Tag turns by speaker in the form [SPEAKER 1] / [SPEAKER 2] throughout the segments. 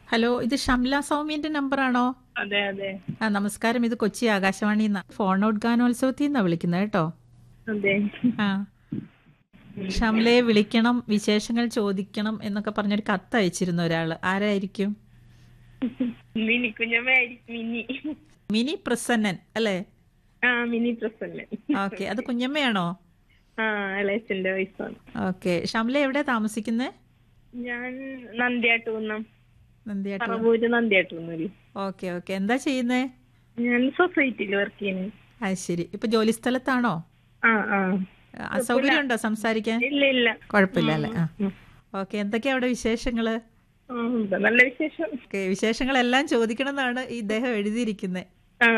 [SPEAKER 1] Hello ഇത് ഷംല സൗമ്യന്റെ നമ്പറാണോ
[SPEAKER 2] അതെ അതെ
[SPEAKER 1] ആ നമസ്കാരം ഇത് കൊച്ചി ആകാശവാണി ഫോൺ ഔട്ട് ഗാനോത്സവത്തിൽ നിന്നാണ് വിളിക്കുന്നത് കേട്ടോ
[SPEAKER 2] അതെ
[SPEAKER 1] ആ ഷംലയെ വിളിക്കണം വിശേഷങ്ങൾ ചോദിക്കണം എന്നൊക്കെ പറഞ്ഞൊരു കത്ത് അയച്ചിരുന്നു ഒരാള് ആരായിരിക്കും
[SPEAKER 2] മിനി കുഞ്ഞമ്മയായിരിക്കും മിനി
[SPEAKER 1] മിനി പ്രസന്നൻ അല്ലേ
[SPEAKER 2] ആ മിനി പ്രസന്ന
[SPEAKER 1] ഓക്കെ അത് കുഞ്ഞമ്മയാണോ
[SPEAKER 2] ആ ഇളയച്ചന്റെ വയസ്സാണ്
[SPEAKER 1] ഓക്കെ ഷംല എവിടെ താമസിക്കുന്നത്
[SPEAKER 2] ഞാൻ നന്ദിയാട്ടുകുന്നം
[SPEAKER 1] നന്ദിയാട്ട്
[SPEAKER 2] പറവൂര് നന്ദിയാട്ടുകുന്നല്ലേ
[SPEAKER 1] ഓക്കെ ഓക്കെ എന്താ ചെയ്യുന്നേ
[SPEAKER 2] ഞാൻ സൊസൈറ്റിയിൽ വർക്ക് ചെയ്യുന്നു
[SPEAKER 1] അത് ശരി ഇപ്പൊ ജോലി സ്ഥലത്താണോ
[SPEAKER 2] ആ ആ
[SPEAKER 1] അസൗകര്യം ഉണ്ടോ സംസാരിക്കാൻ
[SPEAKER 2] ഇല്ല ഇല്ല
[SPEAKER 1] കുഴപ്പമില്ല അല്ലേ ആ
[SPEAKER 2] ഉം.
[SPEAKER 1] ഓക്കെ എന്തൊക്കെയാ അവിടെ വിശേഷങ്ങള്
[SPEAKER 2] ആ, ഉണ്ട്. നല്ല വിശേഷം
[SPEAKER 1] ഓക്കെ വിശേഷങ്ങളെല്ലാം ചോദിക്കണം എന്നാണ് ഈ ഇദ്ദേഹം എഴുതിയിരിക്കുന്നത്
[SPEAKER 2] ആ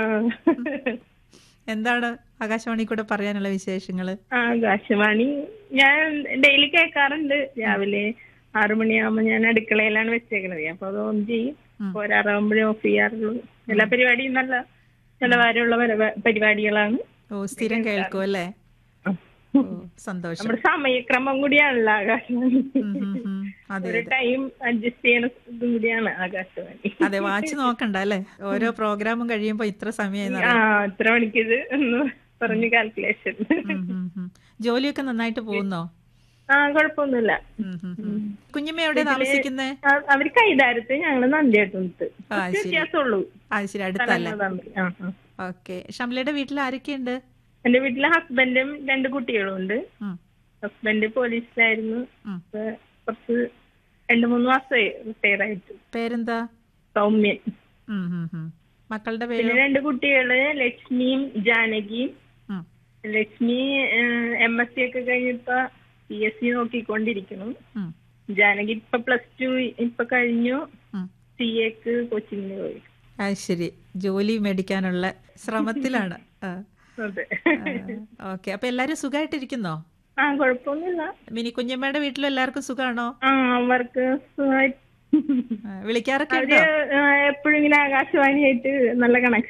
[SPEAKER 1] എന്താണ് ആകാശവാണി കൂടെ പറയാനുള്ള വിശേഷങ്ങള്
[SPEAKER 2] ആകാശവാണി ഞാൻ ഡെയിലി കേൾക്കാറുണ്ട് രാവിലെ ആറു മണിയാകുമ്പോ ഞാൻ അടുക്കളയിലാണ് വെച്ചേക്കണത് അപ്പൊ അത് ഓൺ ചെയ്യും
[SPEAKER 1] ഉം.
[SPEAKER 2] ഒരാറാകുമ്പോഴേ ഓഫ് ചെയ്യാറുള്ളൂ എല്ലാ പരിപാടിയും നല്ല നിലവാരമുള്ള പരവ- പരിപാടികളാണ്
[SPEAKER 1] ഓ സ്ഥിരം കേൾക്കും അല്ലേ
[SPEAKER 2] ആ.
[SPEAKER 1] ഓ സന്തോഷം
[SPEAKER 2] നമ്മുടെ സമയക്രമം കൂടിയാണല്ലോ ആകാശവാണി
[SPEAKER 1] ഉം, ഉം, ഉം. അതെ
[SPEAKER 2] ഒരു ടൈം അഡ്ജസ്റ്റ് ചെയ്യണ ഇതും കൂടിയാണ് ആകാശവാണി
[SPEAKER 1] അതെ വാച്ച് നോക്കണ്ട അല്ലേ ഓരോ പ്രോഗ്രാമും കഴിയുമ്പോ ഇത്ര സമയം
[SPEAKER 2] ആ എത്ര മണിക്കിത് എന്ന് പറഞ്ഞു കാൽക്കുലേഷൻ
[SPEAKER 1] ജോലിയൊക്കെ നന്നായിട്ട് പോകുന്നോ
[SPEAKER 2] ആ കുഴപ്പമൊന്നുമില്ല
[SPEAKER 1] ഉം, ഉം, ഉം. കുഞ്ഞമ്മ എവിടെ താമസിക്കുന്നേ
[SPEAKER 2] ആ, അവര് കൈതാരത്ത് ഞങ്ങള് നന്ദിയായിട്ടുണ്ട്
[SPEAKER 1] ആ, ശരി.
[SPEAKER 2] വ്യത്യാസമുള്ളൂ
[SPEAKER 1] ആ ശരി അടുത്തല്ലേ
[SPEAKER 2] സ്ഥലങ്ങൾ തമ്മിൽ. ആ, ആ.
[SPEAKER 1] ഓക്കെ ഷംലയുടെ വീട്ടിൽ ആരൊക്കെയുണ്ട്
[SPEAKER 2] എന്റെ വീട്ടിലെ ഹസ്ബൻഡും രണ്ട് കുട്ടികളും ഉണ്ട്
[SPEAKER 1] ഉം,
[SPEAKER 2] ഹസ്ബൻഡ് പോലീസിലായിരുന്നു
[SPEAKER 1] ഉം.
[SPEAKER 2] ഇപ്പൊ കുറച്ച് രണ്ട് മൂന്ന് മാസമായി റിട്ടയർ ആയിട്ട്
[SPEAKER 1] പേരെന്താ
[SPEAKER 2] സൗമ്യൻ
[SPEAKER 1] ഉം, ഉം, ഉം. മക്കളുടെ
[SPEAKER 2] പിന്നെ
[SPEAKER 1] പേര്
[SPEAKER 2] രണ്ട് കുട്ടികള് ലക്ഷ്മിയും ജാനകിയും
[SPEAKER 1] ഉം,
[SPEAKER 2] ലക്ഷ്മി എം എസ് സി ഒക്കെ കഴിഞ്ഞിപ്പോ പി എസ് സി നോക്കിക്കൊണ്ടിരിക്കുന്നു
[SPEAKER 1] ഉം,
[SPEAKER 2] ജാനകി ഇപ്പൊ പ്ലസ് ടു ഇപ്പൊ കഴിഞ്ഞു
[SPEAKER 1] ഉം.
[SPEAKER 2] സി എക്ക് കോച്ചിങ്ങിന് പോയി
[SPEAKER 1] ആ ശരി ജോലി മേടിക്കാനുള്ള ശ്രമത്തിലാണ് ആ,
[SPEAKER 2] അതെ
[SPEAKER 1] ആ, ഓക്കെ അപ്പൊ എല്ലാരും സുഖമായിട്ടിരിക്കുന്നോ
[SPEAKER 2] ആ കുഴപ്പമൊന്നുമില്ല
[SPEAKER 1] മിനി കുഞ്ഞമ്മയുടെ വീട്ടിലും എല്ലാവർക്കും സുഖമാണോ
[SPEAKER 2] ആ അവർക്ക് സുഖമായി
[SPEAKER 1] ആ, വിളിക്കാറൊക്കെ
[SPEAKER 2] അവര്
[SPEAKER 1] ഉണ്ടോ
[SPEAKER 2] എപ്പോഴും ഇങ്ങനെ ആകാശവാണിയായിട്ട് നല്ല കണക്ഷൻ